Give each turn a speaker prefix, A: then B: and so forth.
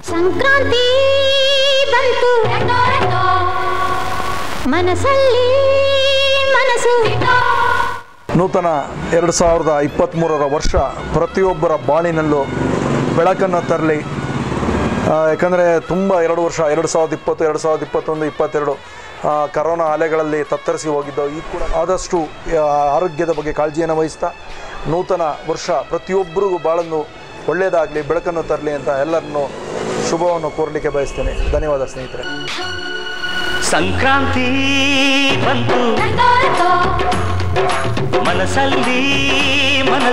A: ಸಂಕ್ರಾಂತಿ ಬಂತು ಮನಸ್ಸಲ್ಲಿ ಮನಸ್ಸು
B: ನೂತನ ಎರಡು ಸಾವಿರದ ಇಪ್ಪತ್ತ್ಮೂರರ ವರ್ಷ ಪ್ರತಿಯೊಬ್ಬರ ಬಾಳಿನಲ್ಲೂ ಬೆಳಕನ್ನು ತರಲಿ ಯಾಕಂದರೆ ತುಂಬ ಎರಡು ವರ್ಷ ಎರಡು ಸಾವಿರದ ಇಪ್ಪತ್ತು ಎರಡು ಸಾವಿರದ ಇಪ್ಪತ್ತೊಂದು ಇಪ್ಪತ್ತೆರಡು ಆ, ಕರೋನಾ ಅಲೆಗಳಲ್ಲಿ ತತ್ತರಿಸಿ ಹೋಗಿದ್ದವು ಈಗ ಕೂಡ ಆದಷ್ಟು ಆ, ಆರೋಗ್ಯದ ಬಗ್ಗೆ ಕಾಳಜಿಯನ್ನು ವಹಿಸ್ತಾ ನೂತನ ವರ್ಷ ಪ್ರತಿಯೊಬ್ಬರಿಗೂ ಬಾಳನ್ನು ಒಳ್ಳೆಯದಾಗಲಿ ಬೆಳಕನ್ನು ತರಲಿ ಅಂತ ಎಲ್ಲರನ್ನು ಶುಭವನ್ನು ಕೋರಲಿಕ್ಕೆ ಬಯಸ್ತೇನೆ ಧನ್ಯವಾದ ಸ್ನೇಹಿತರೆ
C: ಸಂಕ್ರಾಂತಿ ಬಂತು ಮನಸ್ಸಲ್ಲಿ ಮನ